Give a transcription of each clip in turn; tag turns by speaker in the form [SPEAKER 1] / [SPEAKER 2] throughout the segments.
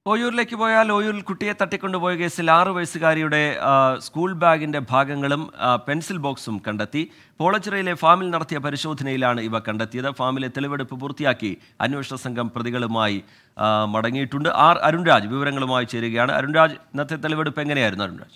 [SPEAKER 1] ഓയൂരിലേക്ക് പോയാൽ ഓയൂരിൽ കുട്ടിയെ തട്ടിക്കൊണ്ടുപോയ കേസിൽ ആറു വയസ്സുകാരിയുടെ ആ, സ്കൂൾ ബാഗിന്റെ ഭാഗങ്ങളും ആ, പെൻസിൽ ബോക്സും കണ്ടെത്തി പോളച്ചിറയിലെ ഫാമിൽ നടത്തിയ പരിശോധനയിലാണ് ഇവ കണ്ടെത്തിയത് ഫാമിലെ തെളിവെടുപ്പ് പൂർത്തിയാക്കി അന്വേഷണ സംഘം പ്രതികളുമായി ആ, മടങ്ങിയിട്ടുണ്ട് ആർ അരുൺരാജ് വിവരങ്ങളുമായി ചേരുകയാണ് അരുൺരാജ് ഇന്നത്തെ തെളിവെടുപ്പ് എങ്ങനെയായിരുന്നു അരുൺരാജ്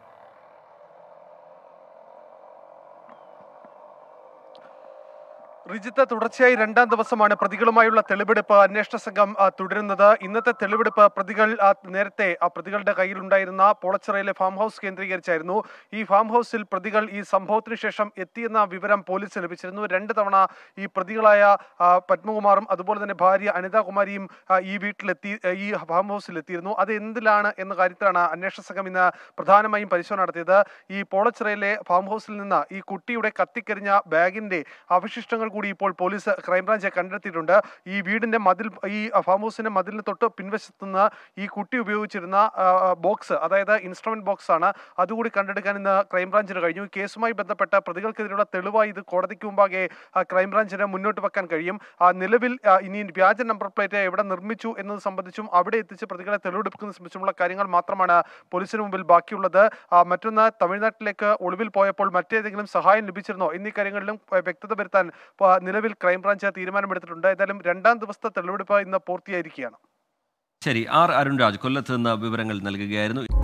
[SPEAKER 2] റിജിത്ത് തുടർച്ചയായി രണ്ടാം ദിവസമാണ് പ്രതികളുമായുള്ള തെളിവെടുപ്പ് അന്വേഷണ സംഘം ആ, തുടരുന്നത് ഇന്നത്തെ തെളിവെടുപ്പ് പ്രതികൾ ആ, നേരത്തെ ആ പ്രതികളുടെ കയ്യിലുണ്ടായിരുന്ന പോളച്ചിറയിലെ ഫാം ഹൗസ് കേന്ദ്രീകരിച്ചായിരുന്നു ഈ ഫാം ഹൗസിൽ പ്രതികൾ ഈ സംഭവത്തിന് ശേഷം എത്തിയെന്ന വിവരം പോലീസ് ലഭിച്ചിരുന്നു രണ്ട് തവണ ഈ പ്രതികളായ ആ, പത്മകുമാറും അതുപോലെ തന്നെ ഭാര്യ അനിതാകുമാരിയും ആ, ഈ വീട്ടിലെത്തി ആ, ഈ ഫാം ഹൗസിൽ എത്തിയിരുന്നു അത് എന്തിലാണ് എന്ന കാര്യത്തിലാണ് അന്വേഷണ സംഘം ഇന്ന് പ്രധാനമായും പരിശോധന നടത്തിയത് ഈ പോളച്ചിറയിലെ ഫാം ഹൗസിൽ നിന്ന് ഈ കുട്ടിയുടെ കത്തിക്കരിഞ്ഞ ബാഗിന്റെ അവശിഷ്ടങ്ങൾ കൂടി ഇപ്പോൾ പോലീസ് ക്രൈംബ്രാഞ്ച് കണ്ടെത്തിയിട്ടുണ്ട് ഈ വീടിന്റെ മതിൽ ഈ ഫാം ഹൗസിന്റെ മതിലിന് തൊട്ട് പിൻവശത്ത് നിന്ന് ഈ കുട്ടി ഉപയോഗിച്ചിരുന്ന ആ, ബോക്സ് അതായത് ഇൻസ്ട്രുമെന്റ് ബോക്സ് ആണ് അതുകൂടി കണ്ടെടുക്കാൻ ഇന്ന് ക്രൈംബ്രാഞ്ചിന് കഴിഞ്ഞു ഈ കേസുമായി ബന്ധപ്പെട്ട പ്രതികൾക്കെതിരെയുള്ള തെളിവായി ഇത് കോടതിക്ക് മുമ്പാകെ ആ, ക്രൈംബ്രാഞ്ചിന് മുന്നോട്ട് വെക്കാൻ കഴിയും ആ, നിലവിൽ ആ, ഇനി വ്യാജ നമ്പർ പ്ലേറ്റ് എവിടെ നിർമ്മിച്ചു എന്നത് സംബന്ധിച്ചും അവിടെ എത്തിച്ച് പ്രതികളെ തെളിവെടുക്കുന്നത് സംബന്ധിച്ചുമുള്ള കാര്യങ്ങൾ മാത്രമാണ് പോലീസിന് മുമ്പിൽ ബാക്കിയുള്ളത് ആ, മറ്റൊന്ന് തമിഴ്നാട്ടിലേക്ക് ഒളിവിൽ പോയപ്പോൾ മറ്റേതെങ്കിലും സഹായം ലഭിച്ചിരുന്നോ എന്നീ കാര്യങ്ങളിലും ആ, വ്യക്തത വരുത്താൻ ആ, നിലവിൽ ക്രൈംബ്രാഞ്ച് തീരുമാനമെടുത്തിട്ടുണ്ട് ഏതായാലും രണ്ടാം ദിവസത്തെ തെളിവെടുപ്പ് ഇന്ന് പൂർത്തിയായിരിക്കുകയാണ്
[SPEAKER 1] ശരി ആർ അരുൺരാജ് കൊല്ലത്ത് നിന്ന് വിവരങ്ങൾ നൽകുകയായിരുന്നു